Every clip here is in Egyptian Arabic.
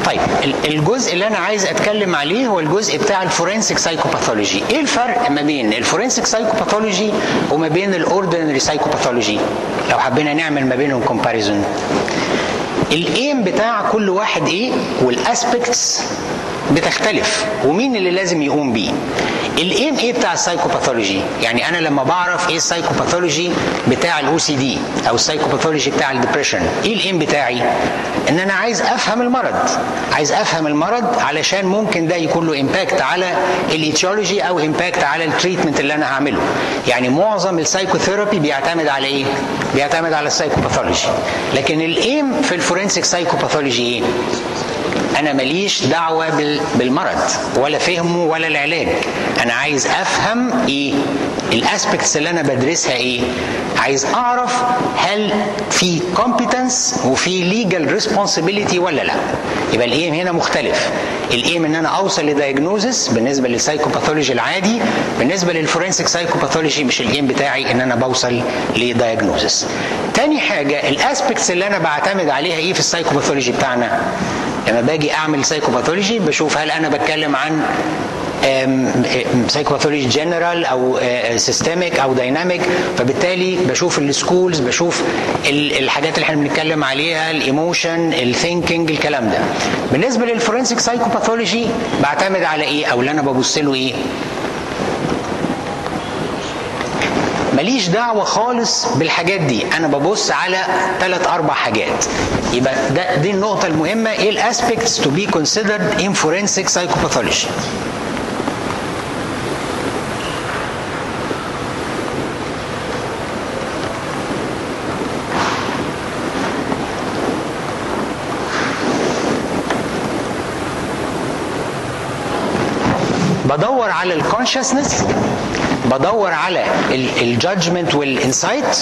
طيب الجزء اللي انا عايز اتكلم عليه هو الجزء بتاع الفورنسيك سايكوباثولوجي ايه الفرق ما بين الفورنسيك سايكوباثولوجي وما بين الاوردينري سايكوباثولوجي لو حبينا نعمل ما بينهم كومباريزون الايم بتاع كل واحد ايه والاسبكتس بتختلف ومين اللي لازم يقوم بيه الايم ايه بتاع السايكوباثولوجي يعني انا لما بعرف ايه السايكوباثولوجي بتاع الاو سي دي او السايكوباثولوجي بتاع الدبريشن ايه الايم بتاعي ان انا عايز افهم المرض عايز افهم المرض علشان ممكن ده يكون له امباكت على الايتيولوجي او امباكت على التريتمنت اللي انا هعمله يعني معظم السايكوثيرابي بيعتمد على ايه بيعتمد على السايكوباثولوجي لكن الايم في الفورنسيك سايكوباثولوجي ايه انا ماليش دعوه بالمرض ولا فهمه ولا العلاج انا عايز افهم ايه الاسبكتس اللي انا بدرسها ايه عايز اعرف هل في كومبتنس وفي ليجال ريسبونسبيلتي ولا لا يبقى الايم هنا مختلف الايم ان انا اوصل لدايجنوزس بالنسبه للسايكوباثولوجي العادي بالنسبه للفورنسيك سايكوباثولوجي مش الايم بتاعي ان انا بوصل لدايجنوزس تاني حاجه الاسبكتس اللي انا بعتمد عليها ايه في السايكوباثولوجي بتاعنا لما باجي اعمل سايكوباثولوجي بشوف هل انا بتكلم عن سايكوباثولوجي جنرال او سيستميك او دايناميك فبالتالي بشوف السكولز بشوف الحاجات اللي احنا بنتكلم عليها الايموشن الثينكينج الكلام ده بالنسبه للفورنسيك سايكوباثولوجي بعتمد على ايه او اللي انا ببص له ايه ماليش دعوة خالص بالحاجات دي أنا ببص على ثلاث أربع حاجات يبقى ده دي النقطة المهمة إيه الأسبكتس to be considered in forensic psychopathology بدور على الكونشسنس بدور على الجادجمنت والانسايت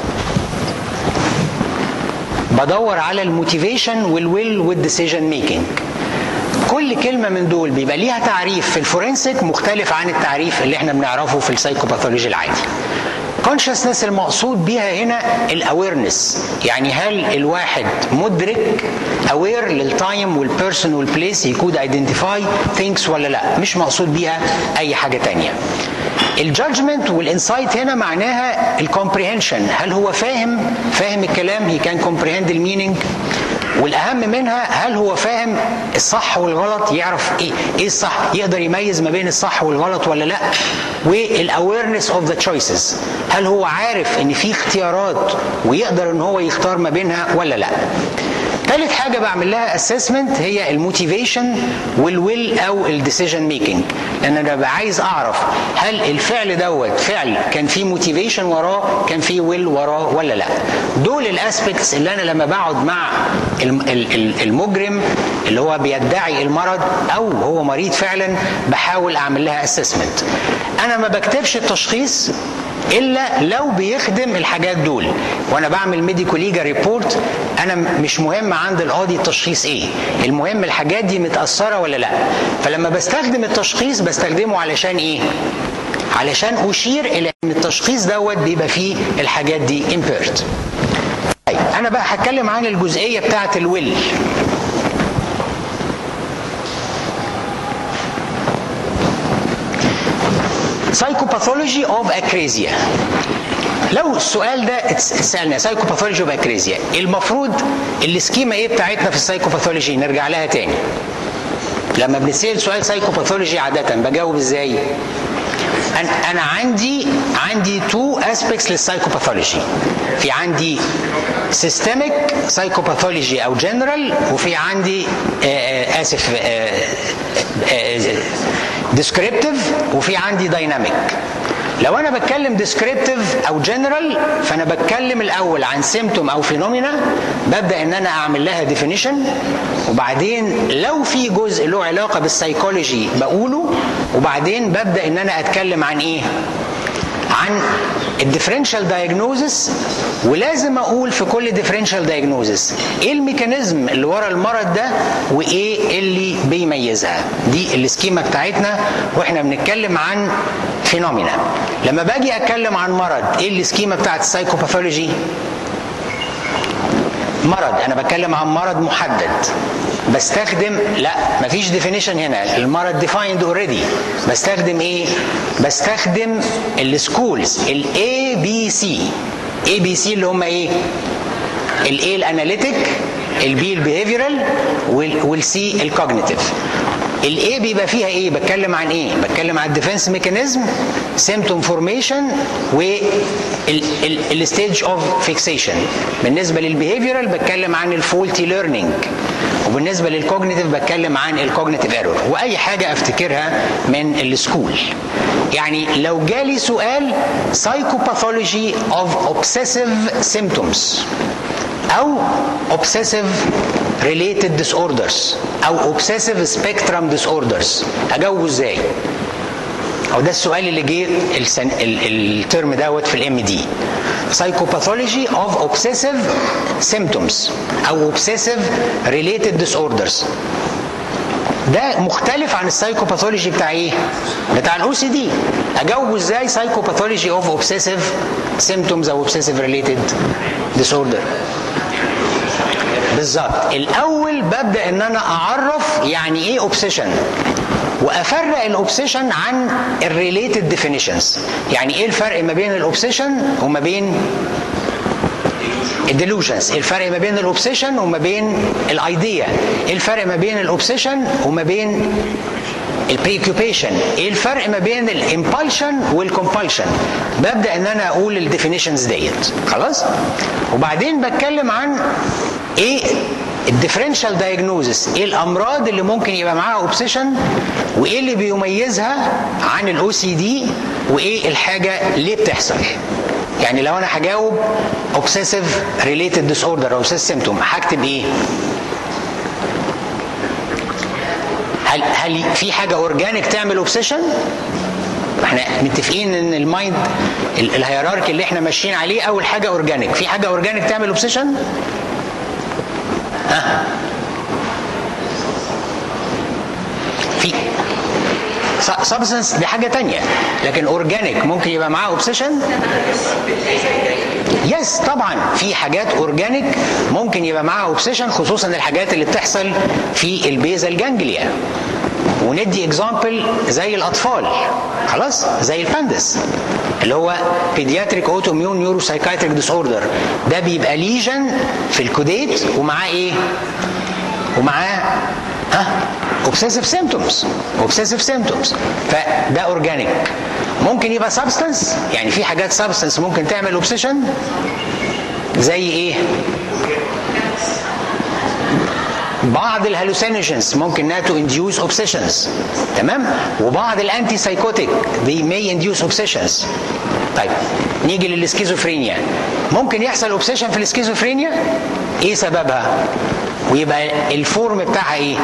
بدور على الموتيفيشن والويل والديسيجن ميكنج كل كلمة من دول بيبقى ليها تعريف في الفورنسيك مختلف عن التعريف اللي احنا بنعرفه في السايكوباثولوجي العادي كونشسنس المقصود بيها هنا الاويرنس يعني هل الواحد مدرك اوير للتايم والبيرسون والبليس يكود ايدنتيفاي ثينكس ولا لا مش مقصود بيها اي حاجه تانية الجادجمنت والانسايت هنا معناها الكومبريهنشن هل هو فاهم فاهم الكلام هي كان كومبريهند المينينج والاهم منها هل هو فاهم الصح والغلط يعرف ايه ايه الصح يقدر يميز ما بين الصح والغلط ولا لا والاويرنس اوف ذا تشويسز هل هو عارف ان في اختيارات ويقدر ان هو يختار ما بينها ولا لا ثالث حاجة بعمل لها اسسمنت هي الموتيفيشن والويل او الديسيجن ميكنج لان انا ببقى عايز اعرف هل الفعل دوت فعل كان فيه موتيفيشن وراه كان فيه ويل وراه ولا لا دول الاسبكتس اللي انا لما بقعد مع المجرم اللي هو بيدعي المرض او هو مريض فعلا بحاول اعمل لها اسسمنت انا ما بكتبش التشخيص الا لو بيخدم الحاجات دول وانا بعمل ميديكو ليجا ريبورت انا مش مهم عند القاضي التشخيص ايه المهم الحاجات دي متاثره ولا لا فلما بستخدم التشخيص بستخدمه علشان ايه علشان اشير الى ان التشخيص دوت بيبقى فيه الحاجات دي امبيرت طيب انا بقى هتكلم عن الجزئيه بتاعه الويل سايكوباثولوجي اوف اكريزيا لو السؤال ده اتسالنا سايكوباثولوجي اوف اكريزيا المفروض السكيما ايه بتاعتنا في السايكوباثولوجي نرجع لها تاني لما بنسال سؤال سايكوباثولوجي عاده بجاوب ازاي انا انا عندي عندي تو اسبيكتس للسايكوباثولوجي في عندي سيستميك سايكوباثولوجي او جنرال وفي عندي آآ اسف ديسكريبتيف وفي عندي دايناميك لو انا بتكلم ديسكريبتيف او جنرال فانا بتكلم الاول عن سيمتوم او فينومينا ببدا ان انا اعمل لها ديفينيشن وبعدين لو في جزء له علاقه بالسيكولوجي بقوله وبعدين ببدا ان انا اتكلم عن ايه عن الديفرنشال دايجنوزس ولازم اقول في كل ديفرنشال دايجنوزس ايه الميكانيزم اللي ورا المرض ده وايه اللي بيميزها دي السكيما بتاعتنا واحنا بنتكلم عن فينومينا لما باجي اتكلم عن مرض ايه السكيما بتاعت السايكوباثولوجي مرض انا بتكلم عن مرض محدد بستخدم لا مفيش ديفينيشن هنا المرض ديفايند اوريدي بستخدم ايه بستخدم السكولز الاي بي سي اي بي سي اللي هم ايه الاي الاناليتيك البي البيهيفيرال والسي الكوجنيتيف الاي بيبقى فيها ايه بتكلم عن ايه بتكلم عن الديفنس ميكانيزم سيمتوم فورميشن والستيج اوف فيكسيشن بالنسبه للبيهيفيرال بتكلم عن الفولتي ليرنينج وبالنسبه للكوجنيتيف بتكلم عن الكوجنيتيف ايرور واي حاجه افتكرها من السكول يعني لو جالي سؤال سايكوباثولوجي اوف اوبسيسيف سيمتومز او obsessive related disorders او obsessive spectrum disorders اجاوبه ازاي او ده السؤال اللي جه السن... الترم دوت في الام دي psychopathology of obsessive symptoms او obsessive related disorders ده مختلف عن السايكوباثولوجي بتاع ايه؟ بتاع الاو سي دي اجاوبه ازاي سايكوباثولوجي اوف اوبسيسيف سيمتومز او اوبسيسيف ريليتد ديسوردر بالظبط الاول ببدا ان انا اعرف يعني ايه اوبسيشن وافرق الاوبسيشن عن الريليتد ديفينيشنز يعني ايه الفرق ما بين الاوبسيشن وما بين الديلوجنز الفرق ما بين الاوبسيشن وما بين الايديا ايه الفرق ما بين الاوبسيشن وما بين البريكيوبيشن ايه الفرق ما بين الامبالشن والكومبالشن ببدا ان انا اقول الديفينيشنز ديت خلاص وبعدين بتكلم عن ايه الديفرنشال دايجنوزس ايه الامراض اللي ممكن يبقى معاها اوبسيشن وايه اللي بيميزها عن الاو سي دي وايه الحاجه ليه بتحصل يعني لو انا هجاوب اوبسيسيف ريليتد ديس اوردر او اوبسيسيف سيمتوم هكتب ايه هل هل في حاجه اورجانيك تعمل اوبسيشن احنا متفقين ان المايند الهيراركي اللي احنا ماشيين عليه اول حاجه اورجانيك في حاجه اورجانيك تعمل اوبسيشن ها في سبستنس دي حاجه تانية لكن اورجانيك ممكن يبقى معاه اوبسيشن يس طبعا في حاجات اورجانيك ممكن يبقى معاها اوبسيشن خصوصا الحاجات اللي بتحصل في البيزل جانجليا وندي اكزامبل زي الاطفال خلاص زي الباندس اللي هو بيدياتريك اوتو اميون نيورو سايكايتريك ديس اوردر ده بيبقى ليجن في الكوديت ومعاه ايه؟ ومعاه ها اوبسيسيف سيمتومز اوبسيسيف سيمتومز فده اورجانيك ممكن يبقى سبستنس يعني في حاجات سبستنس ممكن تعمل اوبسيشن زي ايه؟ بعض الهلوسينوجينز ممكن انها تو انديوس اوبسيشنز تمام وبعض الانتي سايكوتيك they may induce obsessions طيب نيجي للسكيزوفرينيا ممكن يحصل اوبسيشن في السكيزوفرينيا ايه سببها ويبقى الفورم بتاعها ايه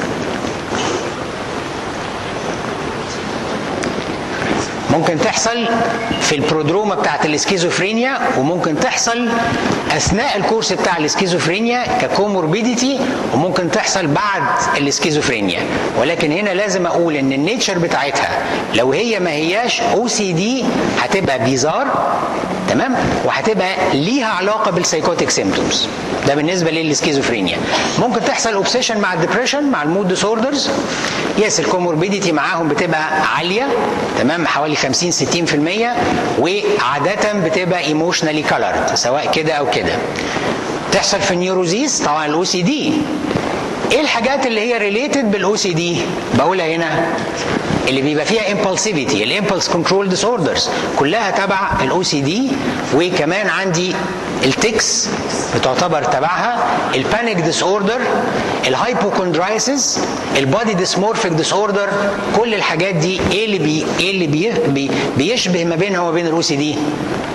ممكن تحصل في البرودروما بتاعت الاسكيزوفرينيا وممكن تحصل اثناء الكورس بتاع الاسكيزوفرينيا ككوموربيديتي وممكن تحصل بعد الاسكيزوفرينيا ولكن هنا لازم اقول ان النيتشر بتاعتها لو هي ما هياش او سي دي هتبقى بيزار تمام وهتبقى ليها علاقه بالسايكوتيك سيمتومز ده بالنسبه للسكيزوفرينيا ممكن تحصل اوبسيشن مع الدبريشن مع المود ديسوردرز يس الكوموربيديتي معاهم بتبقى عاليه تمام حوالي 50 60% وعاده بتبقى ايموشنالي كولرد سواء كده او كده تحصل في النيوروزيس طبعا الاو سي دي ايه الحاجات اللي هي ريليتد بالاو سي دي بقولها هنا اللي بيبقى فيها impulsivity الامبلس كنترول ديس اوردرز كلها تبع الاو سي دي وكمان عندي التكس بتعتبر تبعها البانيك ديس اوردر الهايبوكوندرايسيس البادي ديسمورفيك ديس اوردر كل الحاجات دي ايه اللي بي ايه اللي بي بي بيشبه ما بينها وما بين الاو سي دي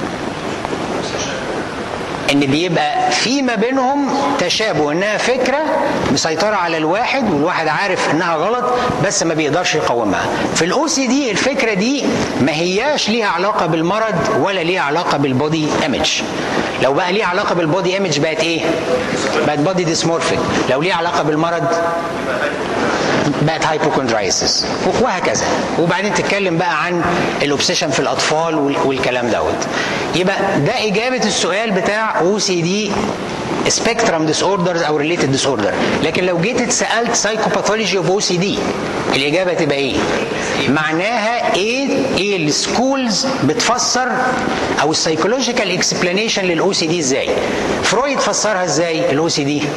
ان بيبقى في ما بينهم تشابه انها فكره مسيطره على الواحد والواحد عارف انها غلط بس ما بيقدرش يقاومها في الاو سي دي الفكره دي ما هياش ليها علاقه بالمرض ولا ليها علاقه بالبودي ايمج لو بقى ليها علاقه بالبودي ايمج بقت ايه بقت بودي ديسمورفيك لو ليها علاقه بالمرض بقت هايبوكوندرايسيس وهكذا وبعدين تتكلم بقى عن الاوبسيشن في الاطفال والكلام دوت يبقى ده اجابه السؤال بتاع او سي دي سبيكترم ديس اوردرز او ريليتد ديس اوردر لكن لو جيت اتسالت سايكوباثولوجي اوف او سي دي الاجابه تبقى ايه معناها ايه ايه السكولز بتفسر او السايكولوجيكال اكسبلانيشن للاو سي دي ازاي فرويد فسرها ازاي الاو سي دي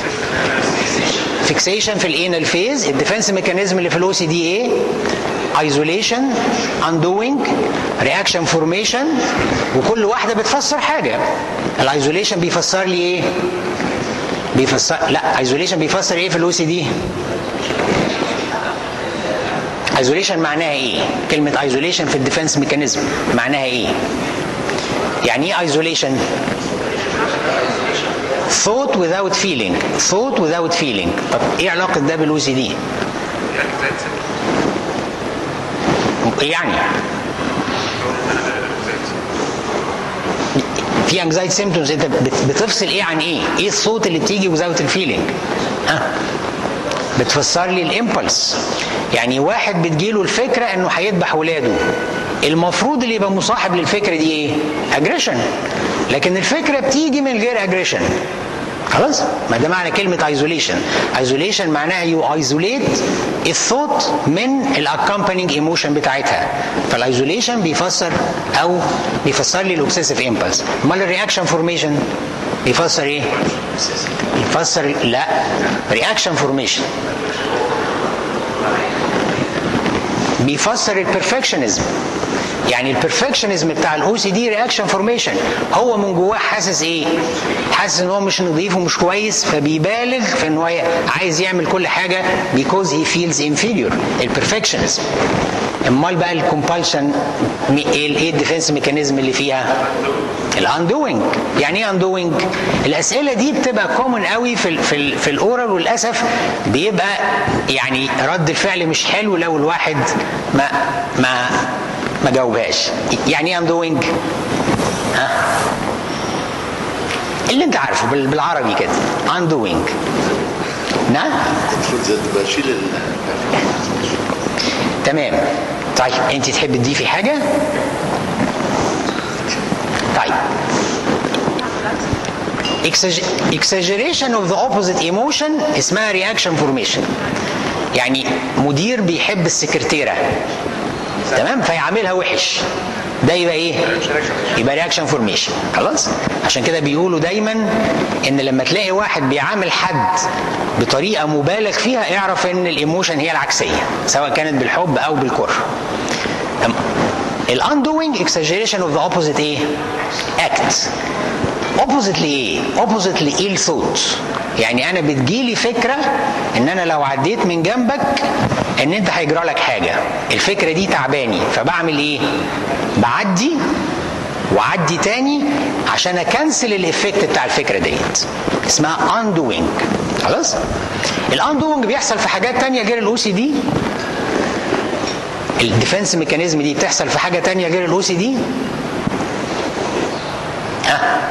فيكسيشن في الانال فيز الديفنس ميكانيزم اللي في الاو سي دي ايه ايزوليشن اندوينج رياكشن فورميشن وكل واحده بتفسر حاجه الايزوليشن بيفسر لي ايه بيفسر لا ايزوليشن بيفسر ايه في الاو سي دي ايزوليشن معناها ايه كلمه ايزوليشن في الديفنس ميكانيزم معناها ايه يعني ايه ايزوليشن thought without feeling thought without feeling طب ايه علاقه ده بالاو سي دي يعني في انكزايتي سيمبتومز انت بتفصل ايه عن ايه؟ ايه الصوت اللي بتيجي وزاوت الفيلينج؟ ها بتفسر لي الامبلس يعني واحد بتجيله الفكره انه هيذبح ولاده المفروض اللي يبقى مصاحب للفكره دي ايه؟ اجريشن لكن الفكره بتيجي من غير اجريشن خلاص ما ده معنى كلمة ايزوليشن ايزوليشن معناها يو ايزوليت الثوت من الاكمبانينج ايموشن بتاعتها فالايزوليشن بيفسر او بيفسر لي الاوبسيسيف امبلس امال الرياكشن فورميشن بيفسر ايه بيفسر لا رياكشن فورميشن بيفسر البرفكشنزم يعني البرفكشنزم بتاع الاو سي دي رياكشن فورميشن هو من جواه حاسس ايه؟ حاسس ان هو مش نظيف ومش كويس فبيبالغ في ان هو عايز يعمل كل حاجه because he feels inferior البرفكشنزم امال بقى الكومبالشن ايه ايه الديفنس ميكانيزم اللي فيها؟ الاندوينج يعني ايه اندوينج؟ الاسئله دي بتبقى كومن قوي في ال في ال في الاورال وللاسف بيبقى يعني رد الفعل مش حلو لو الواحد ما ما ما جاوبهاش يعني ايه اندوينج؟ ها؟ اللي انت عارفه بالعربي كده undoing نعم بشيل ال تمام طيب انت تحب تضيفي حاجه طيب exaggeration of the opposite emotion اسمها reaction formation يعني مدير بيحب السكرتيره تمام فيعاملها وحش ده يبقى ايه يبقى رياكشن فورميشن خلاص عشان كده بيقولوا دايما ان لما تلاقي واحد بيعامل حد بطريقه مبالغ فيها اعرف ان الايموشن هي العكسيه سواء كانت بالحب او بالكره الاندوينج اكسجريشن اوف ذا اوبوزيت ايه اكت اوبوزيت لايه اوبوزيت لايل ثوت يعني انا بتجيلي فكره ان انا لو عديت من جنبك ان انت هيجرى لك حاجه الفكره دي تعباني فبعمل ايه بعدي وعدي تاني عشان اكنسل الافكت بتاع الفكره ديت اسمها اندوينج خلاص الاندوينج بيحصل في حاجات تانية غير الاو سي دي الديفنس ميكانيزم دي بتحصل في حاجه تانية غير الاو سي دي ها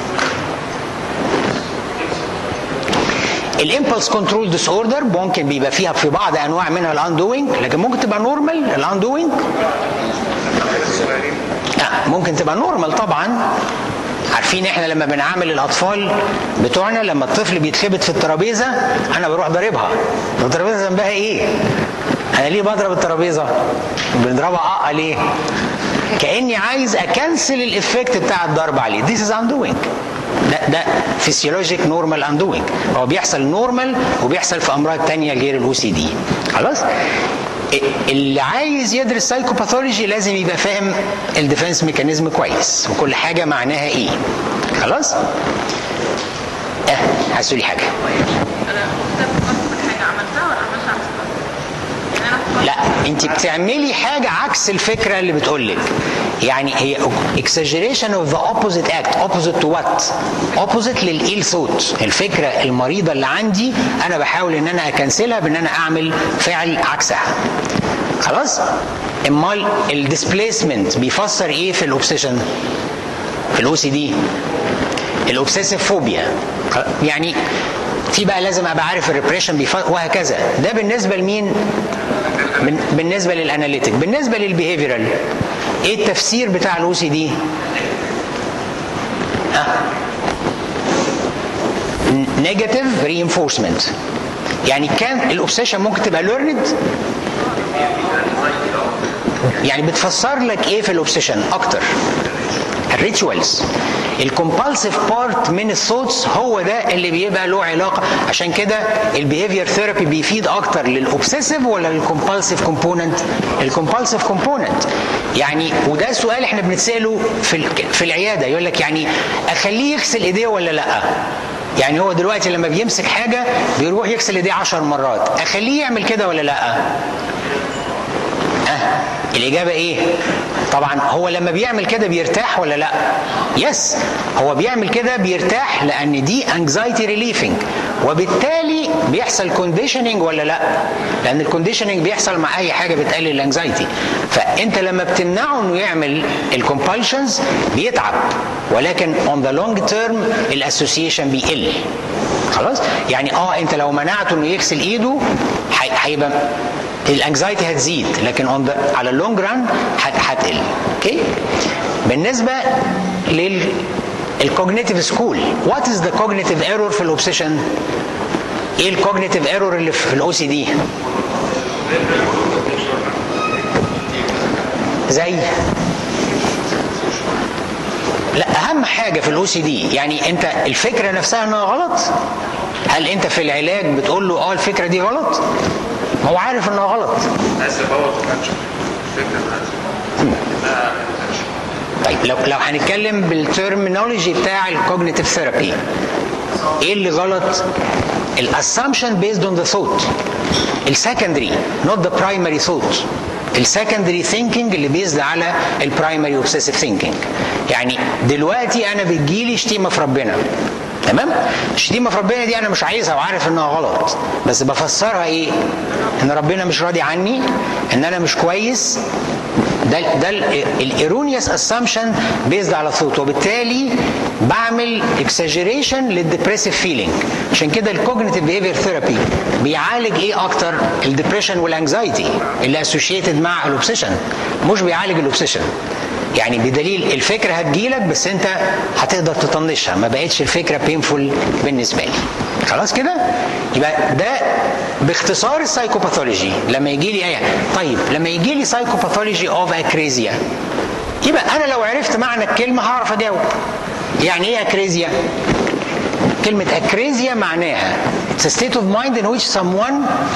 الامبلس كنترول ديس اوردر ممكن بيبقى فيها في بعض انواع منها الاندوينج لكن ممكن تبقى نورمال الاندوينج لا ممكن تبقى نورمال طبعا عارفين احنا لما بنعامل الاطفال بتوعنا لما الطفل بيتخبط في الترابيزه انا بروح ضاربها الترابيزه ذنبها ايه انا ليه بضرب الترابيزه بنضربها اه ليه كاني عايز اكنسل الافكت بتاع الضرب عليه this is undoing ده ده فيسيولوجيك نورمال اندوينج هو بيحصل نورمال وبيحصل في امراض تانية غير الاو سي دي خلاص اللي عايز يدرس سايكوباثولوجي لازم يبقى فاهم الديفنس ميكانيزم كويس وكل حاجه معناها ايه خلاص اه عايز تقولي حاجه انا كنت بفكر حاجه عملتها ولا عملتها عكس بعض؟ انا لا انت بتعملي حاجه عكس الفكره اللي بتقول لك يعني هي exaggeration of the opposite act opposite to what opposite للايل ثوت الفكره المريضه اللي عندي انا بحاول ان انا اكنسلها بان انا اعمل فعل عكسها خلاص امال الديسبيسمنت بيفسر ايه في الاوبسيشن في الاو سي دي الاوبسيسيف فوبيا يعني في بقى لازم ابقى عارف الريبريشن وهكذا ده بالنسبه لمين بن- بالنسبه للاناليتيك بالنسبه للبيهيفيرال ايه التفسير بتاع الاو سي دي نيجاتيف reinforcement يعني كان الاوبسيشن ممكن تبقى learned يعني بتفسر لك ايه في الاوبسيشن اكتر الريتشوالز الكومبالسيف بارت من الثوتس هو ده اللي بيبقى له علاقه عشان كده البيهيفير ثيرابي بيفيد اكتر للاوبسيسيف ولا للكومبالسيف كومبوننت الكومبالسيف كومبوننت يعني وده سؤال احنا بنتساله في ال- في العياده يقول لك يعني اخليه يغسل ايديه ولا لا يعني هو دلوقتي لما بيمسك حاجه بيروح يغسل ايديه عشر مرات اخليه يعمل كده ولا لا أه الإجابة إيه؟ طبعا هو لما بيعمل كده بيرتاح ولا لا؟ يس هو بيعمل كده بيرتاح لأن دي anxiety relieving وبالتالي بيحصل كونديشننج ولا لا؟ لأن الكونديشننج بيحصل مع أي حاجة بتقلل الانكزايتي فأنت لما بتمنعه إنه يعمل الكومبالشنز بيتعب ولكن on the long term الاسوسيشن بيقل خلاص؟ يعني اه انت لو منعته انه يغسل ايده هي- هيبقى الانكزايتي هتزيد لكن on the, على اللونج ران هتقل اوكي بالنسبه لل الكوجنيتيف سكول وات از ذا كوجنيتيف ايرور في الاوبسيشن ايه الكوجنيتيف ايرور اللي في الاو سي دي زي لا اهم حاجه في الاو سي دي يعني انت الفكره نفسها انها غلط هل انت في العلاج بتقول له اه الفكره دي غلط ما هو عارف انها غلط عايز تبوظ الفكره انها طيب لو لو هنتكلم بالترمينولوجي بتاع الكوجنيتيف ثيرابي ايه اللي غلط الاسامبشن بيزد اون ذا ثوت السكندري نوت ذا برايمري ثوت السكندري ثينكينج اللي بيزد على البرايمري اوبسيسيف ثينكينج يعني دلوقتي انا بتجيلي شتيمه في ربنا تمام الشتيمه في ربنا دي انا مش عايزها وعارف انها غلط بس بفسرها ايه ان ربنا مش راضي عني ان انا مش كويس ده ده الايرونيوس اسامبشن بيزد على ثوت وبالتالي بعمل اكسجريشن للديبريسيف فيلينج عشان كده الكوجنيتيف بيهيفير ثيرابي بيعالج ايه اكتر الديبريشن والانكزايتي اللي اسوشيتد مع الاوبسيشن مش بيعالج الاوبسيشن يعني بدليل الفكره هتجيلك بس انت هتقدر تطنشها ما بقتش الفكره بينفول بالنسبه لي خلاص كده يبقى ده باختصار السايكوباثولوجي لما يجي لي ايه طيب لما يجي لي سايكوباثولوجي اوف اكريزيا يبقى انا لو عرفت معنى الكلمه هعرف اجاوب يعني ايه اكريزيا كلمة أكريزيا معناها It's a state of mind in which someone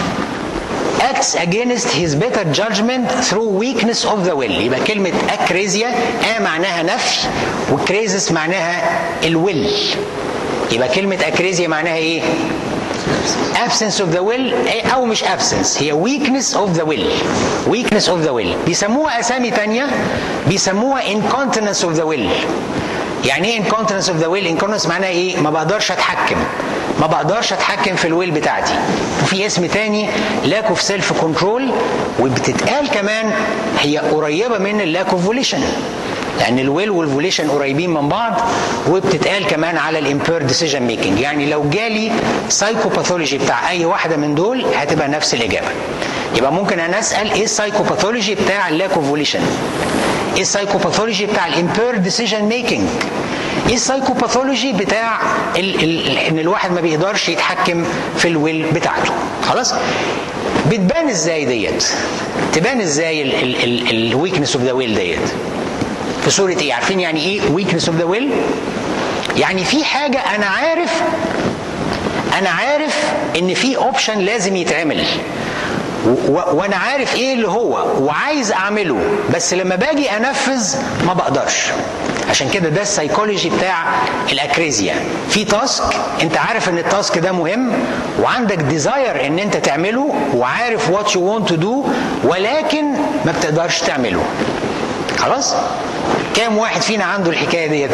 acts against his better judgment through weakness of the will يبقى كلمة أكريزيا آ معناها نفي وكريزس معناها الويل يبقى كلمة أكريزيا معناها إيه؟ absence of the will إيه أو مش absence هي weakness of the will weakness of the will بيسموها أسامي تانية بيسموها incontinence of the will يعني ايه incontinence of the will incontinence معناها ايه ما بقدرش اتحكم ما بقدرش اتحكم في الويل بتاعتي وفي اسم تاني lack of self control وبتتقال كمان هي قريبة من اللاك اوف فوليشن لان الويل والفوليشن قريبين من بعض وبتتقال كمان على الامبير ديسيجن ميكنج يعني لو جالي سايكوباثولوجي بتاع اي واحده من دول هتبقى نفس الاجابه يبقى ممكن انا اسال ايه السايكوباثولوجي بتاع اللاك اوف فوليشن ايه السايكوباثولوجي بتاع الامبير ديسيجن ميكنج ايه السايكوباثولوجي بتاع ال ال ان الواحد ما بيقدرش يتحكم في الويل بتاعته خلاص بتبان ازاي ديت تبان ازاي الويكنس اوف ذا ويل ديت في صورة ايه؟ عارفين يعني ايه weakness of the will؟ يعني في حاجة أنا عارف أنا عارف إن في أوبشن لازم يتعمل و- وأنا عارف إيه اللي هو وعايز أعمله بس لما باجي أنفذ ما بقدرش عشان كده ده السايكولوجي بتاع الاكريزيا في تاسك انت عارف ان التاسك ده مهم وعندك ديزاير ان انت تعمله وعارف وات يو want تو دو ولكن ما بتقدرش تعمله خلاص كام واحد فينا عنده الحكايه ديت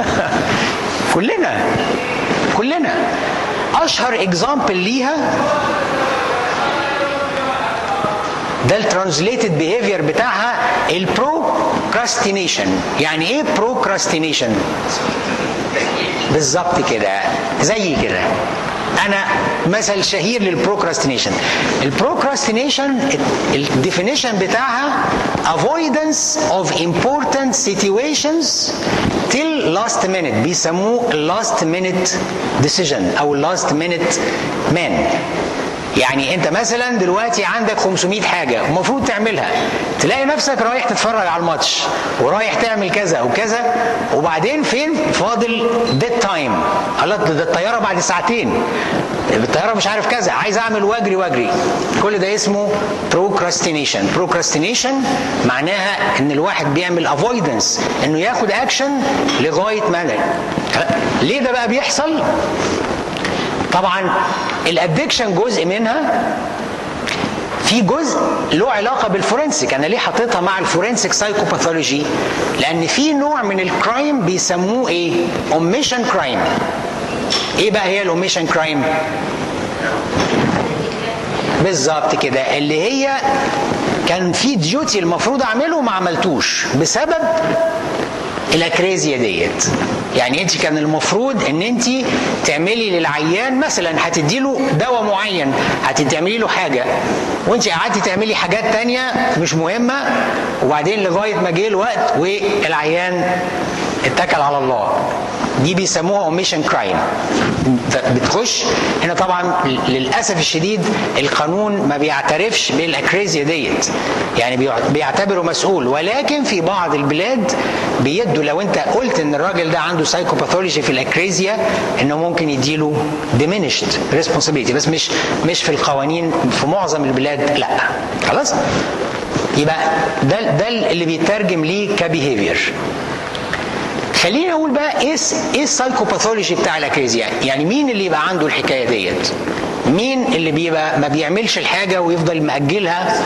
كلنا كلنا اشهر اكزامبل ليها ده الترانزليتد بيهيفير بتاعها البروكراستينيشن يعني ايه بروكراستينيشن بالظبط كده زي كده انا مثل شهير للبروكراستينيشن البروكراستينيشن الديفينيشن بتاعها avoidance of important situations till last minute بيسموه last minute decision او last minute man يعني انت مثلا دلوقتي عندك 500 حاجه ومفروض تعملها تلاقي نفسك رايح تتفرج على الماتش ورايح تعمل كذا وكذا وبعدين فين فاضل ديد تايم الله ده الطياره بعد ساعتين الطياره مش عارف كذا عايز اعمل واجري واجري كل ده اسمه بروكراستينيشن بروكراستينيشن معناها ان الواحد بيعمل افويدنس انه ياخد اكشن لغايه ما ليه ده بقى بيحصل طبعا الادكشن جزء منها في جزء له علاقه بالفورنسيك انا ليه حطيتها مع الفورنسيك سايكوباثولوجي لان في نوع من الكرايم بيسموه ايه اوميشن كرايم ايه بقى هي الاوميشن كرايم بالظبط كده اللي هي كان في ديوتي المفروض اعمله وما عملتوش بسبب الاكريزيا ديت يعني انت كان المفروض ان انت تعملي للعيان مثلا هتدي له دواء معين هتعملي له حاجه وانت قعدتي تعملي حاجات تانية مش مهمه وبعدين لغايه ما جه الوقت والعيان اتكل على الله دي بيسموها اوميشن كرايم بتخش هنا طبعا للاسف الشديد القانون ما بيعترفش بالاكريزيا ديت يعني بيعتبره مسؤول ولكن في بعض البلاد بيدوا لو انت قلت ان الراجل ده عنده سايكوباثولوجي في الاكريزيا انه ممكن يديله diminished responsibility بس مش مش في القوانين في معظم البلاد لا خلاص يبقى ده ده اللي بيترجم ليه كبيهيفير خليني اقول بقى ايه ايه السايكوباثولوجي بتاع الاكريزيا يعني مين اللي يبقى عنده الحكايه ديت مين اللي بيبقى ما بيعملش الحاجه ويفضل مأجلها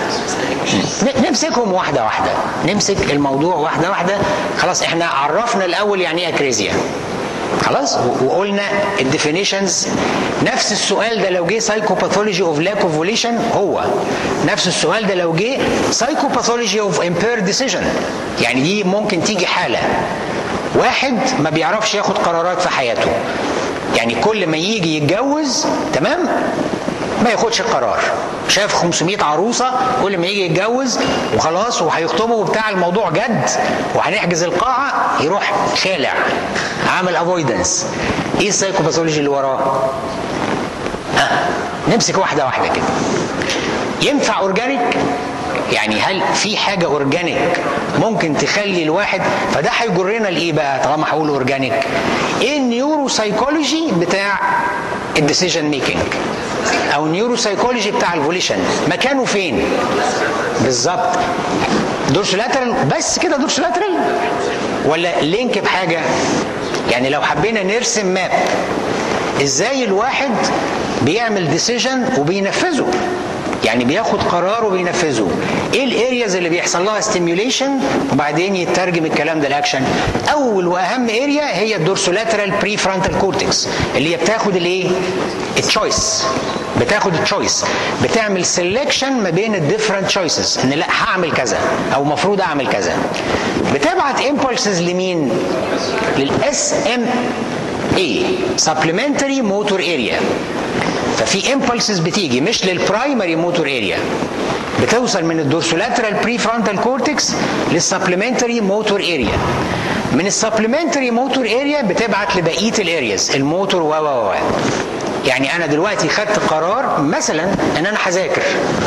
نمسكهم واحده واحده نمسك الموضوع واحده واحده خلاص احنا عرفنا الاول يعني ايه اكريزيا خلاص وقلنا الديفينيشنز نفس السؤال ده لو جه سايكوباثولوجي اوف لاك اوف فوليشن هو نفس السؤال ده لو جه سايكوباثولوجي اوف امبير ديسيجن يعني دي ممكن تيجي حاله واحد ما بيعرفش ياخد قرارات في حياته يعني كل ما يجي يتجوز تمام ما ياخدش القرار شاف 500 عروسه كل ما يجي يتجوز وخلاص وهيخطبوا وبتاع الموضوع جد وهنحجز القاعه يروح خالع عامل افويدنس ايه السايكوباثولوجي اللي وراه؟ آه. نمسك واحده واحده كده ينفع اورجانيك يعني هل في حاجه اورجانيك ممكن تخلي الواحد فده هيجرنا لايه بقى طالما هقول اورجانيك ايه النيورو سايكولوجي بتاع الديسيجن ميكنج او النيورو سايكولوجي بتاع الفوليشن مكانه فين بالظبط دورسولاترال بس كده دورسولاترال ولا لينك بحاجه يعني لو حبينا نرسم ماب ازاي الواحد بيعمل ديسيجن وبينفذه يعني بياخد قرار وبينفذه ايه الارياز اللي بيحصل لها ستيميوليشن وبعدين يترجم الكلام ده لاكشن اول واهم اريا هي الدورسولاترال بري فرونتال كورتكس اللي هي بتاخد الايه التشويس بتاخد التشويس بتعمل سيلكشن ما بين الديفرنت تشويسز ان لا هعمل كذا او المفروض اعمل كذا بتبعت امبولسز لمين للاس ام اي سبلمنتري موتور اريا ففي امبلسز بتيجي مش للبرايمري موتور اريا بتوصل من الدورسولاترال بري فرونتال كورتكس للسبلمنتري موتور اريا من السبلمنتري موتور اريا بتبعت لبقيه الارياز الموتور و و و يعني انا دلوقتي خدت قرار مثلا ان انا هذاكر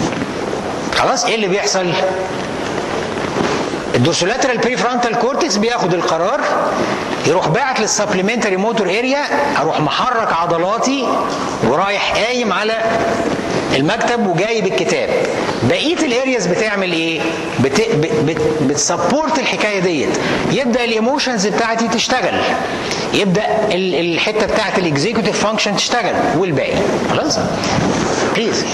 خلاص ايه اللي بيحصل الدورسولاترال بري فرونتال كورتكس بياخد القرار يروح باعت للسبلمنتري موتور اريا اروح محرك عضلاتي ورايح قايم على المكتب وجايب الكتاب بقيه الارياز بتعمل ايه بت... بت... بتسبورت الحكايه ديت يبدا الايموشنز بتاعتي تشتغل يبدا ال... الحته بتاعت الاكزيكتيف فانكشن تشتغل والباقي خلاص بليز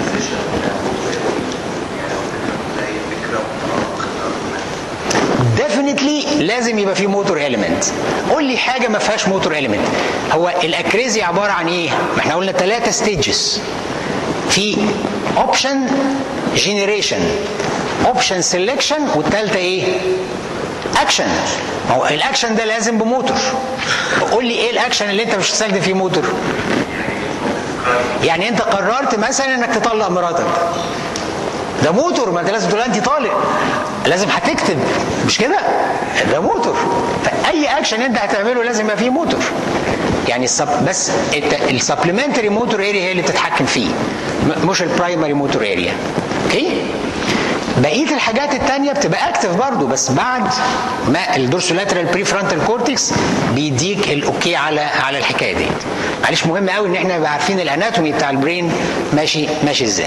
ديفينتلي لازم يبقى في موتور اليمنت قول لي حاجه ما فيهاش موتور اليمنت هو الاكريزي عباره عن ايه ما احنا قلنا ثلاثه ستيجز في اوبشن جنريشن اوبشن سيلكشن والثالثه ايه اكشن ما هو الاكشن ده لازم بموتور قول لي ايه الاكشن اللي انت مش هتستخدم فيه موتور يعني انت قررت مثلا انك تطلق مراتك ده موتور ما انت لازم تقول انت طالق لازم هتكتب مش كده ده موتور فاي اكشن انت هتعمله لازم يبقى فيه موتور يعني السب بس السبلمنتري موتور اريا هي اللي بتتحكم فيه م- مش البرايمري موتور اريا اوكي بقيه الحاجات التانية بتبقى اكتف برضو بس بعد ما الدورسولاترال بري فرونتال كورتكس بيديك الاوكي على على الحكايه دي معلش مهم قوي ان احنا نبقى عارفين الاناتومي بتاع البرين ماشي ماشي ازاي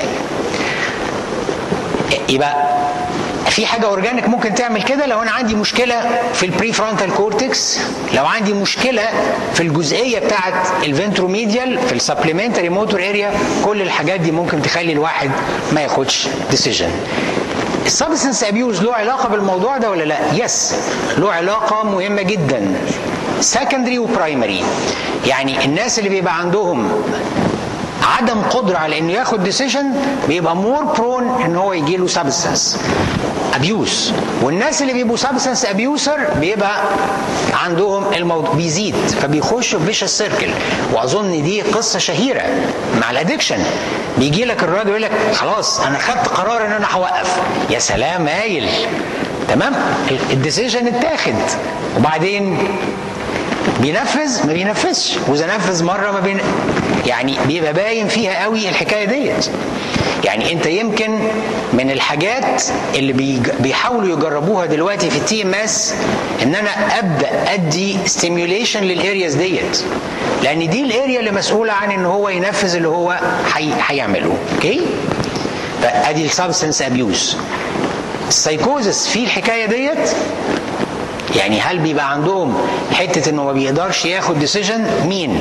يبقى في حاجة اورجانيك ممكن تعمل كده لو انا عندي مشكلة في البري فرونتال كورتكس لو عندي مشكلة في الجزئية بتاعة الفنتروميديال في السبلمنتري موتور اريا كل الحاجات دي ممكن تخلي الواحد ما ياخدش ديسيجن السبستنس ابيوز له علاقة بالموضوع ده ولا لا؟ يس له علاقة مهمة جدا سكندري وبرايمري يعني الناس اللي بيبقى عندهم عدم قدره على انه ياخد ديسيجن بيبقى مور برون ان هو يجي له سبستنس ابيوز والناس اللي بيبقوا سبستنس ابيوسر بيبقى عندهم الموضوع بيزيد فبيخشوا في فيشس سيركل واظن دي قصه شهيره مع الادكشن بيجي لك الراجل يقول لك خلاص انا خدت قرار ان انا هوقف يا سلام هايل تمام الديسيجن اتاخد وبعدين بينفذ ما بينفذش واذا نفذ مره ما بين يعني بيبقى باين فيها قوي الحكايه ديت يعني انت يمكن من الحاجات اللي بيج- بيحاولوا يجربوها دلوقتي في التي ام اس ان انا ابدا ادي ستيميوليشن للارياز ديت لان دي الاريا اللي مسؤوله عن ان هو ينفذ اللي هو حي- هيعمله اوكي فادي السبستنس ابيوز السايكوزس في الحكايه ديت يعني هل بيبقى عندهم حته انه ما بيقدرش ياخد ديسيجن مين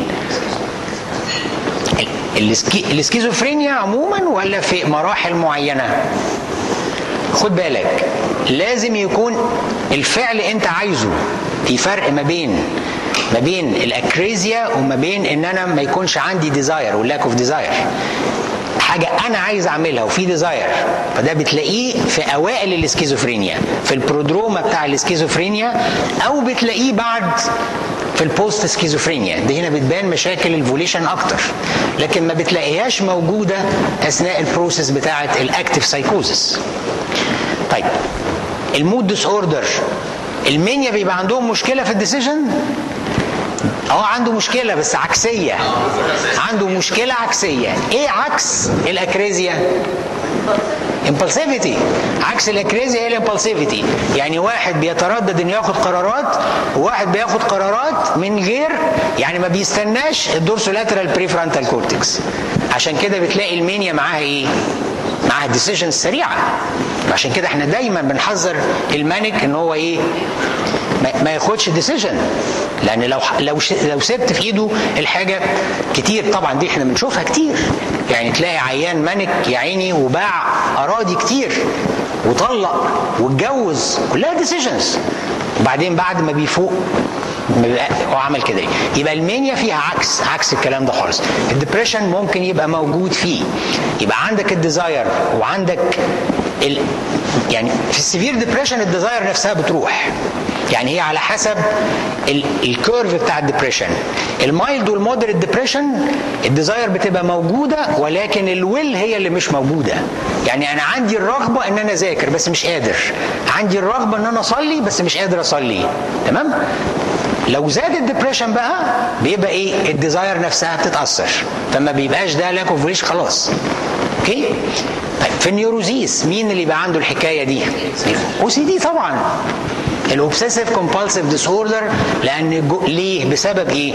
الاسكي... الاسكيزوفرينيا عموما ولا في مراحل معينه خد بالك لازم يكون الفعل انت عايزه في فرق ما بين ما بين الاكريزيا وما بين ان انا ما يكونش عندي ديزاير واللاك اوف ديزاير حاجه انا عايز اعملها وفي ديزاير فده بتلاقيه في اوائل الاسكيزوفرينيا في البرودروما بتاع الاسكيزوفرينيا او بتلاقيه بعد في البوست سكيزوفرينيا دي هنا بتبان مشاكل الفوليشن اكتر لكن ما بتلاقيهاش موجوده اثناء البروسيس بتاعه الاكتف سايكوزس طيب المود ديس اوردر المنيا بيبقى عندهم مشكله في الديسيجن اه عنده مشكله بس عكسيه عنده مشكله عكسيه ايه عكس الاكريزيا امبulsivity عكس الاكريزيا هي الامبulsivity يعني واحد بيتردد انه ياخد قرارات وواحد بياخد قرارات من غير يعني ما بيستناش الدورسولاترال بريفرونتال كورتكس عشان كده بتلاقي المانيا معاها ايه معاها ديسيجن سريعه عشان كده احنا دايما بنحذر المانيك ان هو ايه ما- ما ياخدش ديسيجن لان لو لو ش- لو سبت في ايده الحاجه كتير طبعا دي احنا بنشوفها كتير يعني تلاقي عيان مانك يا عيني وباع اراضي كتير وطلق واتجوز كلها ديسيجنز وبعدين بعد ما بيفوق ما بيبقى- هو عمل كده يبقى المانيا فيها عكس عكس الكلام ده خالص الدبريشن ممكن يبقى موجود فيه يبقى عندك الديزاير وعندك ال... يعني في السيفير ديبريشن الديزاير نفسها بتروح يعني هي على حسب ال... الكيرف بتاع الديبريشن المايلد والمودريت ديبريشن الديزاير بتبقى موجوده ولكن الويل هي اللي مش موجوده يعني انا عندي الرغبه ان انا اذاكر بس مش قادر عندي الرغبه ان انا اصلي بس مش قادر اصلي تمام لو زاد الدبريشن بقى بيبقى ايه الديزاير نفسها بتتاثر فما بيبقاش ده لاك اوف ريش خلاص اوكي طيب في النيوروزيس مين اللي يبقى عنده الحكايه دي او سي دي طبعا الاوبسيسيف كومبالسيف ديس اوردر لان جو... ليه بسبب ايه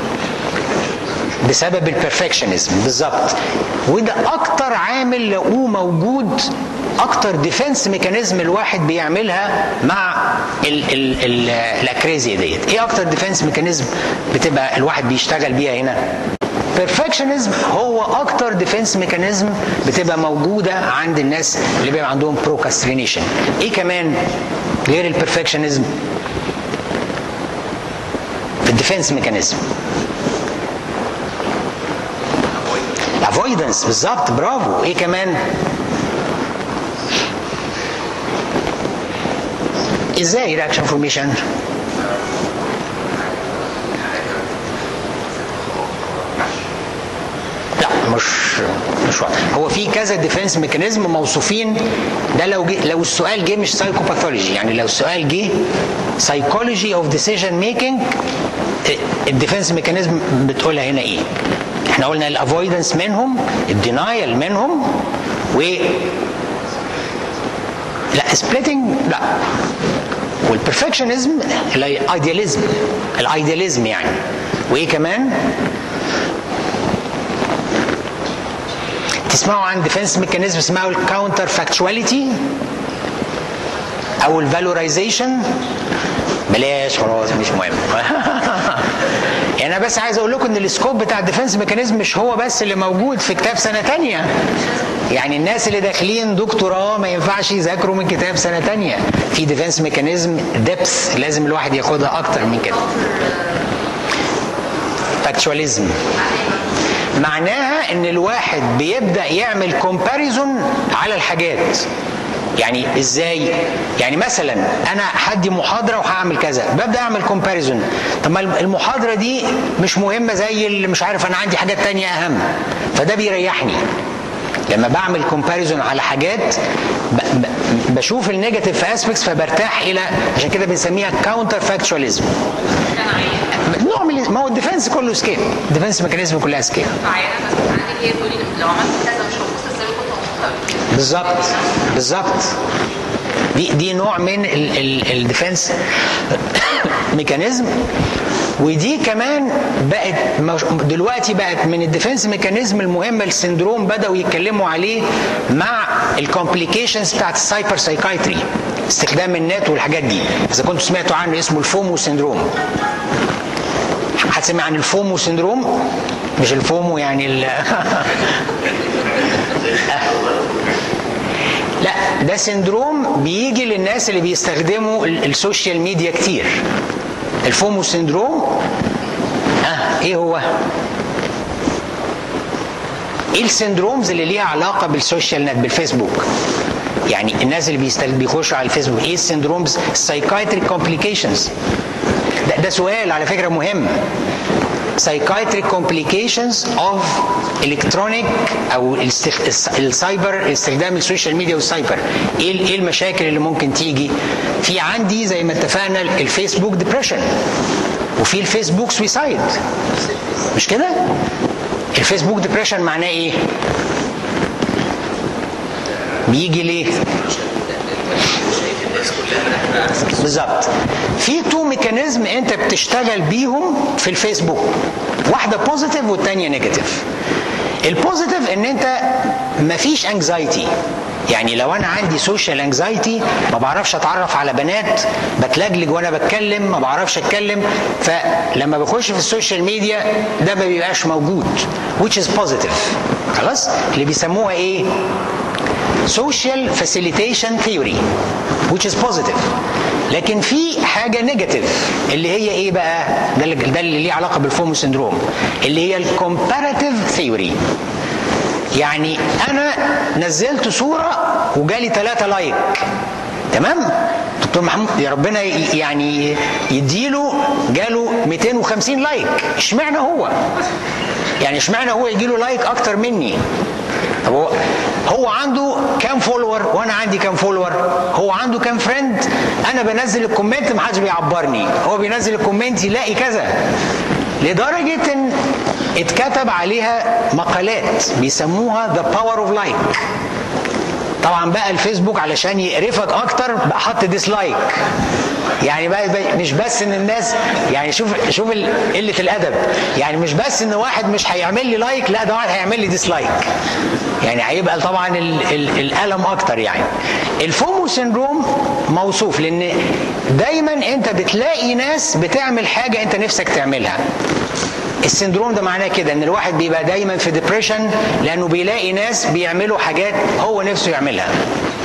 بسبب البرفكشنزم بالظبط وده اكتر عامل لقوه موجود اكتر ديفنس ميكانيزم الواحد بيعملها مع ال ال ال الاكريزيا ديت ايه اكتر ديفنس ميكانيزم بتبقى الواحد بيشتغل بيها هنا بيرفكشنزم هو اكتر ديفنس ميكانيزم بتبقى موجوده عند الناس اللي بيبقى عندهم بروكاسترينيشن ايه كمان غير البرفكشنزم الديفنس ميكانيزم افويدنس بالظبط برافو ايه كمان ازاي رياكشن فورميشن لا مش مش واضح هو في كذا ديفense ميكانيزم موصوفين ده لو جي لو السؤال جه مش سايكوباثولوجي يعني لو السؤال جه سايكولوجي اوف ديسيجن ميكنج الديفنس ميكانيزم بتقولها هنا ايه احنا قلنا الافويدنس منهم الدينايل منهم و لا سبليتنج لا والبرفكشنزم الايدياليزم الايدياليزم يعني وايه كمان تسمعوا عن ديفنس ميكانيزم اسمها الكاونتر فاكتواليتي او الفالورايزيشن بلاش خلاص مش مهم يعني انا بس عايز اقول لكم ان السكوب بتاع الديفنس ميكانيزم مش هو بس اللي موجود في كتاب سنه تانية يعني الناس اللي داخلين دكتوراه ما ينفعش يذاكروا من كتاب سنه تانية في ديفنس ميكانيزم ديبث لازم الواحد ياخدها اكتر من كده فاكتواليزم معناها ان الواحد بيبدا يعمل كومباريزون على الحاجات يعني ازاي يعني مثلا انا هدي محاضره وهعمل كذا ببدا اعمل كومباريزون طب ما المحاضره دي مش مهمه زي اللي مش عارف انا عندي حاجات تانية اهم فده بيريحني لما بعمل كومباريزون على حاجات ب- ب- بشوف النيجاتيف اسبيكتس فبرتاح الى عشان كده بنسميها كاونتر فاكتشواليزم نوع من ما هو الديفنس كله سكيل الديفنس ميكانيزم كلها سكيل فعيانة مثلا عندي هي تقولي لو عملت كذا مش هبص ازاي كنت مبسوطة قبل كده بالظبط بالظبط دي دي نوع من الديفنس ميكانيزم ودي كمان بقت مش- دلوقتي بقت من الديفنس ميكانيزم المهمه السندروم بداوا يتكلموا عليه مع الكومبليكيشنز بتاعت السايبر سايكايتري استخدام النت والحاجات دي اذا كنتوا سمعتوا عنه اسمه الفومو سندروم هتسمع عن الفومو سندروم مش الفومو يعني ال لا ده سندروم بيجي للناس اللي بيستخدموا ال- السوشيال ميديا كتير الفومو سندروم اه ايه هو ايه السندرومز اللي ليها علاقه بالسوشيال نت بالفيسبوك يعني الناس اللي بيستل... بيخشوا على الفيسبوك ايه السندرومز السايكايتريك كومبليكيشنز ده, ده سؤال على فكره مهم psychiatric complications of electronic او الاستخ... الس- السايبر استخدام السوشيال ميديا والسايبر ايه ال- ايه المشاكل اللي ممكن تيجي في عندي زي ما اتفقنا الفيسبوك ديبريشن وفي الفيسبوك سويسايد مش كده الفيسبوك ديبريشن معناه ايه بيجي ليه بالظبط في تو ميكانيزم انت بتشتغل بيهم في الفيسبوك واحده بوزيتيف والتانيه نيجاتيف البوزيتيف ان انت مفيش انكزايتي يعني لو انا عندي سوشيال انكزايتي ما بعرفش اتعرف على بنات بتلجلج وانا بتكلم ما بعرفش اتكلم فلما بخش في السوشيال ميديا ده ما بيبقاش موجود which is positive خلاص اللي بيسموها ايه social facilitation theory which is positive لكن في حاجة نيجاتيف اللي هي ايه بقى ده اللي, ده اللي ليه علاقة بالفومو سندروم اللي هي الكومباراتيف ثيوري يعني انا نزلت صورة وجالي ثلاثة لايك تمام دكتور محمود يا ربنا ي- يعني يديله جاله 250 لايك اشمعنى هو يعني اشمعنى هو يجي له لايك اكتر مني طب هو هو عنده كام فولور وانا عندي كام فولور هو عنده كام فريند انا بنزل الكومنت محدش بيعبرني هو بينزل الكومنت يلاقي كذا لدرجه ان اتكتب عليها مقالات بيسموها ذا باور اوف لايك طبعا بقى الفيسبوك علشان يقرفك اكتر بقى حط ديسلايك يعني بقى بقى مش بس ان الناس يعني شوف شوف ال- قله الادب يعني مش بس ان واحد مش هيعمل لي لايك لا ده واحد هيعمل لي ديسلايك يعني هيبقى طبعا ال ال الالم اكتر يعني الفومو سيندروم موصوف لان دايما انت بتلاقي ناس بتعمل حاجه انت نفسك تعملها السندروم ده معناه كده ان الواحد بيبقى دايما في ديبريشن لانه بيلاقي ناس بيعملوا حاجات هو نفسه يعملها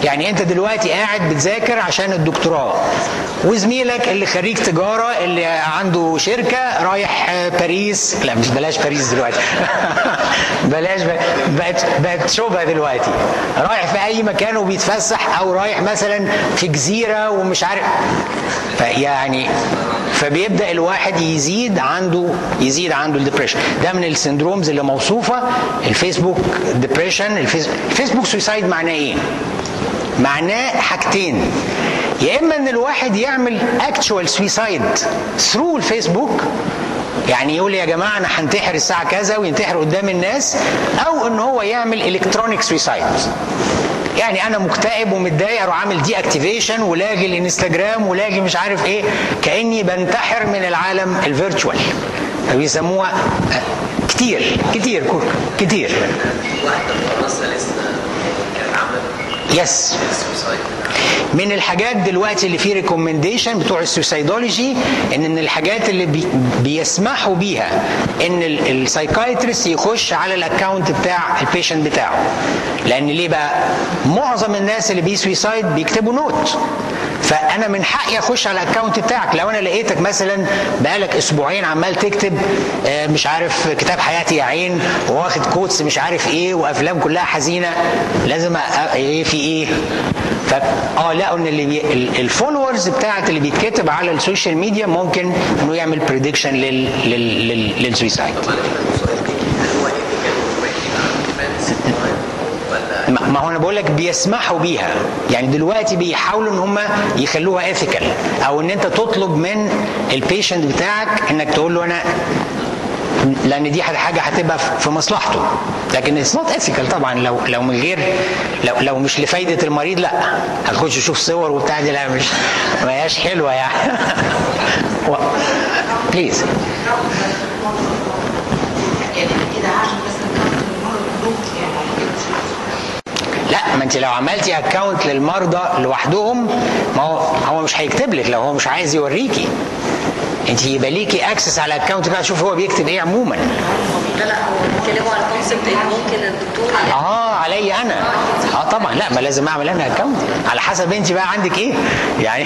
يعني انت دلوقتي قاعد بتذاكر عشان الدكتوراه وزميلك اللي خريج تجاره اللي عنده شركه رايح آه، باريس لا مش بلاش باريس دلوقتي بلاش ب- بقت بقت شبهه دلوقتي رايح في اي مكان وبيتفسح او رايح مثلا في جزيره ومش عارف فيعني فبيبدا الواحد يزيد عنده يزيد عنده الدبريشن ده من السندرومز اللي موصوفه الفيسبوك ديبريشن الفيسبوك سويسايد معناه ايه معناه حاجتين يا اما ان الواحد يعمل اكتشوال سويسايد ثرو الفيسبوك يعني يقول يا جماعه انا هنتحر الساعه كذا وينتحر قدام الناس او ان هو يعمل الكترونيك سويسايد يعني انا مكتئب ومتضايق اروح عامل دي اكتيفيشن ولاغي الانستجرام ولاغي مش عارف ايه كاني بنتحر من العالم الفيرتشوال فبيسموها آه، كتير كتير كتير واحدة في فرنسا لسه كانت عملت يس سوسايد من الحاجات دلوقتي اللي في ريكومنديشن بتوع السوسايدولوجي ان من الحاجات اللي بي بيسمحوا بيها ان السايكايترست يخش على الاكونت بتاع البيشنت بتاعه لان ليه بقى معظم الناس اللي بي سويسايد بيكتبوا نوت فانا من حقي اخش على الاكونت بتاعك لو انا لقيتك مثلا بقالك اسبوعين عمال تكتب آه، مش عارف كتاب حياتي يا عين واخد كوتس مش عارف ايه وافلام كلها حزينه لازم أ- ايه في ايه ف اه لقوا ان اللي بي... ال- الفولورز بتاعت اللي بيتكتب على السوشيال ميديا ممكن انه يعمل بريدكشن لل... لل... لل... للسويسايد هل هو ethical ولا ما ما هو انا بقول لك بيسمحوا بيها يعني دلوقتي بيحاولوا ان هم يخلوها ايثيكال او ان انت تطلب من البيشنت بتاعك انك تقول له انا لان دي حاجه هتبقى في مصلحته لكن اتس نوت ايثيكال طبعا لو لو من غير لو لو مش لفايده المريض لا هتخش تشوف صور وبتاع دي لا مش ما هياش حلوه يعني بليز يعني كده عشان بس نكمل المرة كلهم يعني لا ما انت لو عملتي اكونت للمرضى لوحدهم ما هو هو مش هيكتب لك لو هو مش عايز يوريكي انت يبقى ليكي اكسس على الاكونت بقى شوف هو بيكتب ايه عموما لا لا هو بيتكلموا على كونسبت ان ممكن الدكتور اه علي انا اه طبعا لا ما لازم اعمل انا اكونت على حسب انت بقى عندك ايه يعني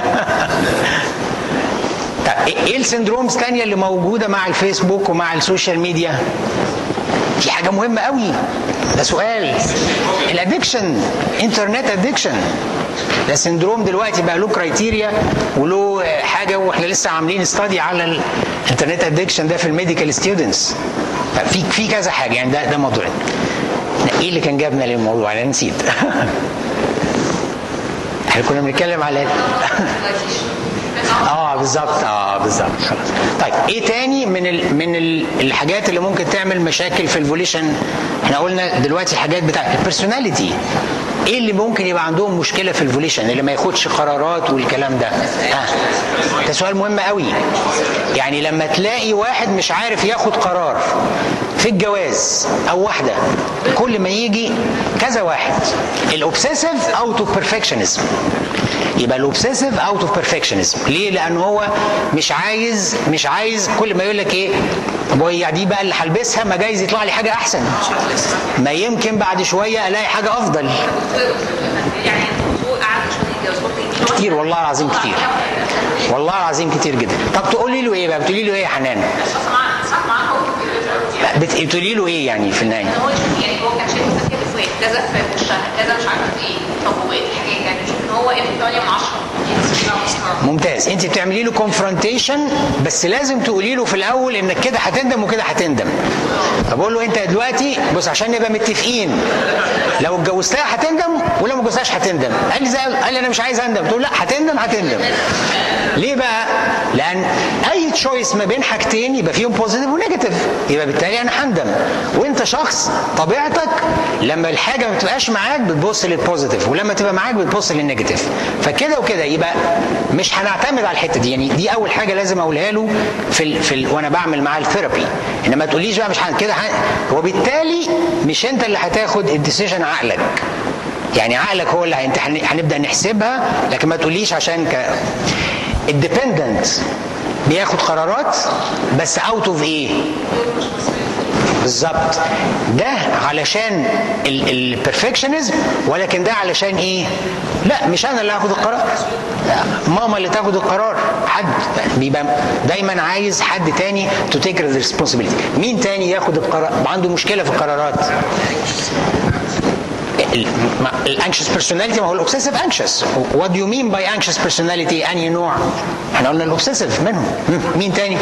طب ايه إيه السندرومز تانية اللي موجودة مع الفيسبوك ومع السوشيال ميديا في حاجة مهمة قوي ده سؤال الادكشن انترنت ادكشن ده سندروم دلوقتي بقى له كرايتيريا وله آه، حاجة واحنا لسه عاملين استادي على الانترنت ادكشن ده في الميديكال ستودنتس في في كذا حاجة يعني ده ده موضوع ايه اللي كان جابنا للموضوع انا نسيت احنا كنا بنتكلم على اه بالظبط اه بالظبط خلاص طيب ايه تاني من ال من ال الحاجات اللي ممكن تعمل مشاكل في الفوليشن احنا قلنا دلوقتي الحاجات بتاع البيرسوناليتي ايه اللي ممكن يبقى عندهم مشكله في الفوليشن اللي ما ياخدش قرارات والكلام ده ها ده سؤال مهم قوي يعني لما تلاقي واحد مش عارف ياخد قرار في الجواز او واحده كل ما يجي كذا واحد الاوبسيسيف اوت اوف بيرفكشنزم يبقى الاوبسيسيف اوت اوف بيرفكشنزم ليه لان هو مش عايز مش عايز كل ما يقول لك ايه طب وهي دي بقى اللي هلبسها ما جايز يطلع لي حاجه احسن ما يمكن بعد شويه الاقي حاجه افضل يعني هو قعد عشان يتجوز برضه كتير والله العظيم كتير والله العظيم كتير جدا طب تقولي له ايه بقى بتقولي له ايه يا حنان صح معاه هو بت- بتقولي له ايه يعني في النهايه هو يشوف يعني هو كان شايف مثلا كده فوق كذا في وشها كذا مش عارف ايه طب هو ايه الحاجات يعني يشوف ان هو ايه 8 من 10 ممتاز انت بتعملي له كونفرونتيشن بس لازم تقولي له في الاول انك كده هتندم وكده هتندم فبقول له انت دلوقتي بص عشان نبقى متفقين لو اتجوزتها هتندم ولو ما اتجوزتهاش هتندم قال لي زي قال لي انا مش عايز اندم تقول لا هتندم هتندم ليه بقى لان اي تشويس ما بين حاجتين يبقى فيهم بوزيتيف ونيجاتيف يبقى بالتالي انا هندم وانت شخص طبيعتك لما الحاجه ما تبقاش معاك بتبص للبوزيتيف ولما تبقى معاك بتبص للنيجاتيف فكده وكده يبقى مش هنعتمد على الحته دي يعني دي اول حاجه لازم اقولها له في ال في ال وانا بعمل معاه الثيرابي انما ما تقوليش بقى مش هن- كده هن- وبالتالي مش انت اللي هتاخد الديسيجن عقلك يعني عقلك هو اللي هينت- هن- هنبدا نحسبها لكن ما تقوليش عشان ك الديبندنت بياخد قرارات بس اوت اوف ايه بالظبط ده علشان البرفكشنزم ولكن ده علشان ايه لا مش انا اللي هاخد القرار لا، ماما اللي تاخد القرار حد بيبقى دايما عايز حد تاني تو تيك ريسبونسبيلتي مين تاني ياخد القرار عنده مشكله في القرارات الانكشس بيرسوناليتي ما هو الاوبسيسيف انكشس وات دو يو مين باي انكشس بيرسوناليتي انهي نوع احنا قلنا الاوبسيسيف منهم م- مين تاني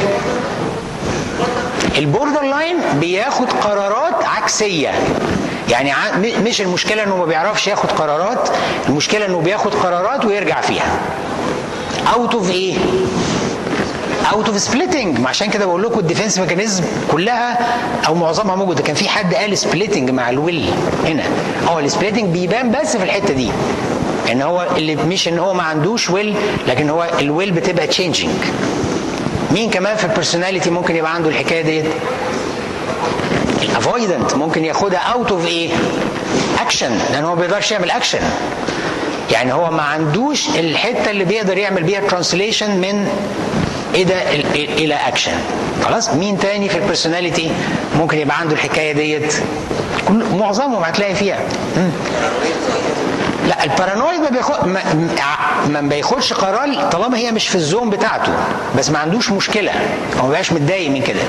البوردر لاين بياخد قرارات عكسيه يعني ع- م- مش المشكله انه ما بيعرفش ياخد قرارات المشكله انه بياخد قرارات ويرجع فيها اوت اوف ايه اوت اوف سبليتنج ما عشان كده بقول لكم الديفنس ميكانيزم كلها او معظمها موجوده كان في حد قال سبليتنج مع الويل هنا اه السبليتنج بيبان بس في الحته دي ان هو اللي مش ان هو ما عندوش ويل لكن هو الويل بتبقى تشينجينج مين كمان في البرسوناليتي ممكن يبقى عنده الحكايه ديت الافويدنت ممكن ياخدها اوت اوف ايه اكشن لان هو ما بيقدرش يعمل اكشن يعني هو ما عندوش الحته اللي بيقدر يعمل بيها ترانسليشن من ايه ده ال- ال- الى اكشن خلاص مين تاني في البرسوناليتي ممكن يبقى عنده الحكايه ديت كل معظمهم هتلاقي فيها مم. لا البارانويد ما بياخد ما, ما بياخدش قرار طالما هي مش في الزون بتاعته بس ما عندوش مشكله هو ما بقاش متضايق من كده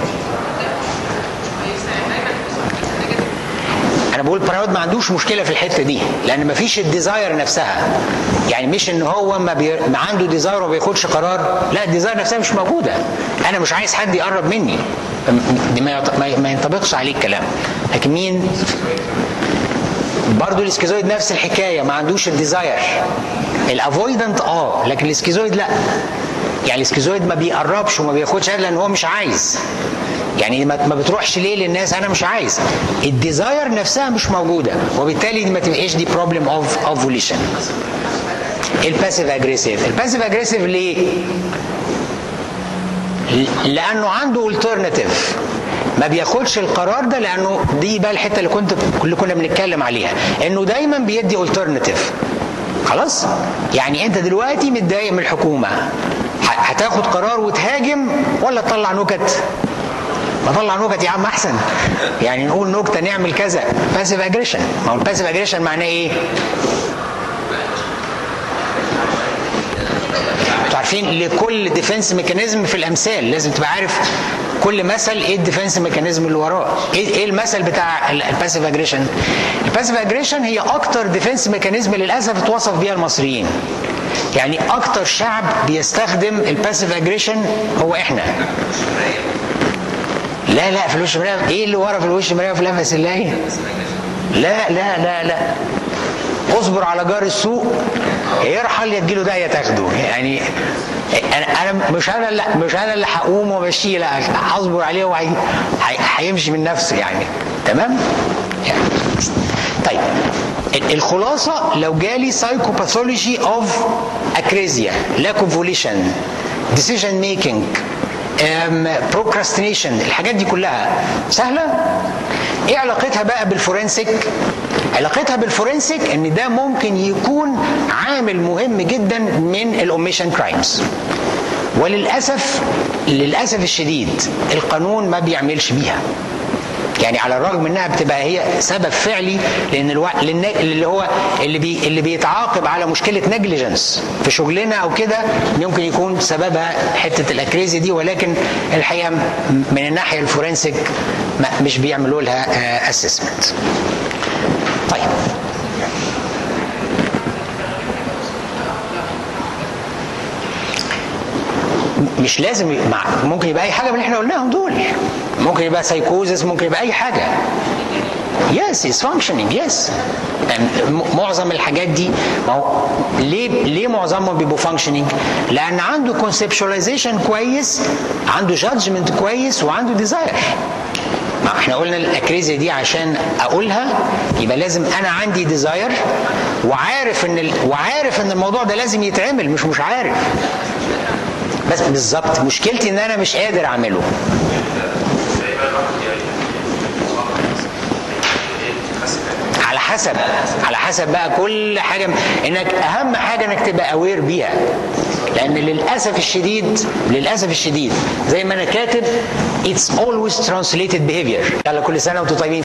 انا بقول البارانويد ما عندوش مشكله في الحته دي لان ما فيش الديزاير نفسها يعني مش ان هو ما, بي... ما عنده ديزاير وما بياخدش قرار لا الديزاير نفسها مش موجوده انا مش عايز حد يقرب مني دي ما, يط... ما- ما ينطبقش عليه الكلام لكن مين برضه الاسكيزويد نفس الحكايه ما عندوش الديزاير الافويدنت اه لكن الاسكيزويد لا يعني الاسكيزويد ما بيقربش وما بياخدش حاجه لان هو مش عايز يعني ما ما بتروحش ليه للناس انا مش عايز الديزاير نفسها مش موجوده وبالتالي دي ما تبقاش دي بروبلم اوف اوفوليشن الباسيف اجريسيف الباسيف اجريسيف ليه لانه عنده الترناتيف ما بياخدش القرار ده لانه دي بقى الحته اللي كنت اللي كنا بنتكلم عليها انه دايما بيدي الترناتيف خلاص يعني انت دلوقتي متضايق من الحكومه ه- هتاخد قرار وتهاجم ولا تطلع نكت ما طلع نكت يا عم احسن يعني نقول نكته نعمل كذا باسيف اجريشن ما هو الباسيف اجريشن معناه ايه انتوا عارفين لكل ديفنس ميكانيزم في الامثال لازم تبقى عارف كل مثل ايه الديفنس ميكانيزم اللي وراه ايه ايه المثل بتاع الباسيف اجريشن الباسيف اجريشن هي اكتر ديفنس ميكانيزم للاسف اتوصف بيها المصريين يعني اكتر شعب بيستخدم الباسيف اجريشن هو احنا لا لا في الوش مرايه ايه اللي ورا في الوش مرايه وفي الانفس اللاهي لا لا لا لا اصبر على جار السوق يرحل يا تجيله ده يا تاخده يعني انا انا مش انا اللي مش انا اللي هقوم وامشيه لا هصبر عليه وهي هي- هيمشي من نفسه يعني تمام يعني. طيب ال- الخلاصه لو جالي سايكوباثولوجي اوف اكريزيا لاك اوف فوليشن ديسيجن ميكينج بروكراستينيشن الحاجات دي كلها سهله ايه علاقتها بقى بالفورنسيك علاقتها بالفورنسيك ان ده ممكن يكون عامل مهم جدا من الاوميشن كرايمز وللاسف للاسف الشديد القانون ما بيعملش بيها يعني على الرغم انها بتبقى هي سبب فعلي لان الو... للن... اللي هو اللي بي... اللي بيتعاقب على مشكله نجليجنس في شغلنا او كده يمكن يكون سببها حته الاكريزي دي ولكن الحقيقه م- من الناحيه الفورنسيك ما... مش بيعملوا لها اسسمنت طيب مش لازم ي- مع ممكن يبقى اي حاجه من اللي احنا قلناهم دول ممكن يبقى سايكوزس ممكن يبقى اي حاجه يس از فانكشنينج يس معظم الحاجات دي ما هو ليه ليه معظمهم بيبقوا فانكشنينج لان عنده كونسبشواليزيشن كويس عنده جادجمنت كويس وعنده ديزاير ما احنا قلنا الاكريزيا دي عشان اقولها يبقى لازم انا عندي ديزاير وعارف ان ال... وعارف ان الموضوع ده لازم يتعمل مش مش عارف بس بالظبط مشكلتي ان انا مش قادر اعمله على حسب على حسب بقى كل حاجه انك اهم حاجه انك تبقى اوير بيها لان للاسف الشديد للاسف الشديد زي ما انا كاتب it's always translated behavior يلا كل سنه وانتم طيبين